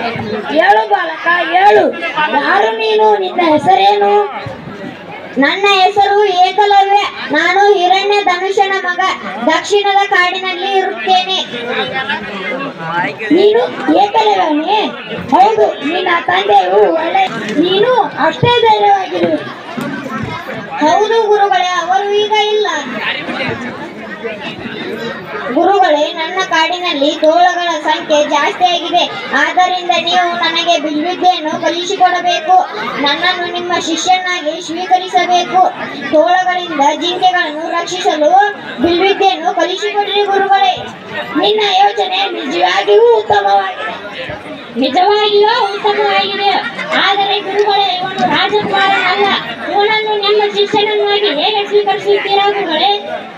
ಹೇಳು ಬಾಲಕ ಹೇಳು ಯಾರು ನೀನು ನಿನ್ನ ಹೆಸರೇನು ನನ್ನ ಹೆಸರು ಏಕಲವ್ಯ ನಾನು ಹಿರಣ್ಯ ಧನುಷನ ಮಗ ದಕ್ಷಿಣದ ಕಾಡಿನಲ್ಲಿ ಇರುತ್ತೇನೆ ನೀನು ಏಕಲವನೇ ಹೌದು ನಿನ್ನ ತಂದೆಯು ಒಳ್ಳೆ ನೀನು ಅಷ್ಟೇ ಧೈರ್ಯವಾಗಿರು ಹೌದು ಗುರುಗಳೇ ಅವರು ಈಗ ಇಲ್ಲ ಗುರುಗಳೇ ನನ್ನ ಕಾಡಿನಲ್ಲಿ ತೋಳಗಳ ಸಂಖ್ಯೆ ಜಾಸ್ತಿ ಆಗಿದೆ ಆದ್ದರಿಂದ ನೀವು ನನಗೆ ಬಿಲ್ವಿದ್ಯೆಯನ್ನು ಕಲಿಸಿಕೊಡಬೇಕು ನನ್ನನ್ನು ನಿಮ್ಮ ಶಿಷ್ಯನಾಗಿ ಸ್ವೀಕರಿಸಬೇಕು ತೋಳಗಳಿಂದ ಜಿಂಕೆಗಳನ್ನು ರಕ್ಷಿಸಲು ಬಿಲ್ವಿದ್ಯೆಯನ್ನು ಕಲಿಸಿಕೊಡ್ರಿ ಗುರುಗಳೇ ನಿನ್ನ ಯೋಚನೆ ನಿಜವಾಗಿಯೂ ಉತ್ತಮವಾಗಿದೆ ನಿಜವಾಗಿಯೂ ಉತ್ತಮವಾಗಿದೆ ಆದರೆ ಗುರುಗಳೇ ಇವನು ರಾಜಕುಮಾರನಲ್ಲ ಇವನನ್ನು ನಿಮ್ಮ ಶಿಷ್ಯನನ್ನಾಗಿ ಹೇಗೆ ಸ್ವೀಕರಿಸುತ್ತೀರಾ ಗುರುಗಳೇ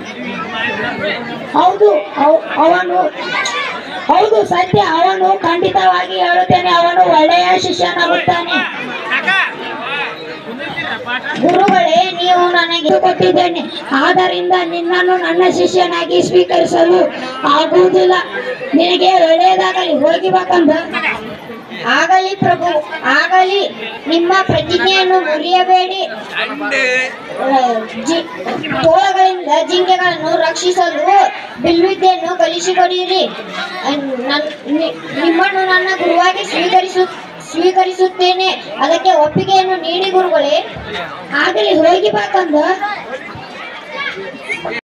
ಹೌದು ಅವ- ಅವನು ಹೌದು ಸತ್ಯ ಅವನು ಖಂಡಿತವಾಗಿ ಹೇಳುತ್ತೇನೆ ಅವನು ಒಳ್ಳೆಯ ಶಿಷ್ಯನಾಗುತ್ತಾನೆ ಗುರುಗಳೇ ನೀವು ನನಗೆ ಇದು ಕೊಟ್ಟಿದ್ದೇನೆ ಆದ್ದರಿಂದ ನಿನ್ನನ್ನು ನನ್ನ ಶಿಷ್ಯನಾಗಿ ಸ್ವೀಕರಿಸಲು ಆಗುವುದಿಲ್ಲ ನಿನಗೆ ಒಳ್ಳೆಯದಾಗಲಿ ಹೋಗಿ ಬೇಕಂದ ಆಗಲಿ ಪ್ರಭು ಆಗಲಿ ನಿಮ್ಮ ಪ್ರತಿಜ್ಞೆಯನ್ನು ಮುರಿಯಬೇಡಿ ಆ, ಜಿ- ತೋಳಗಳಿಂದ ಜಿಂಕೆಗಳನ್ನು ರಕ್ಷಿಸಲು ಬಿಲ್ವಿದ್ಯೆಯನ್ನು ಕಲಿಸಿಕೊಡಿರಿ ಆ, ನನ್- ನಿ- ನಿಮ್ಮನ್ನು ನನ್ನ ಗುರುವಾಗಿ ಸ್ವೀಕರಿಸು ಸ್ವೀಕರಿಸುತ್ತೇನೆ ಅದಕ್ಕೆ ಒಪ್ಪಿಗೆಯನ್ನು ನೀಡಿ ಗುರುಗಳೇ ಆಗಲಿ ಹೋಗಿ ಬೇಕಂದ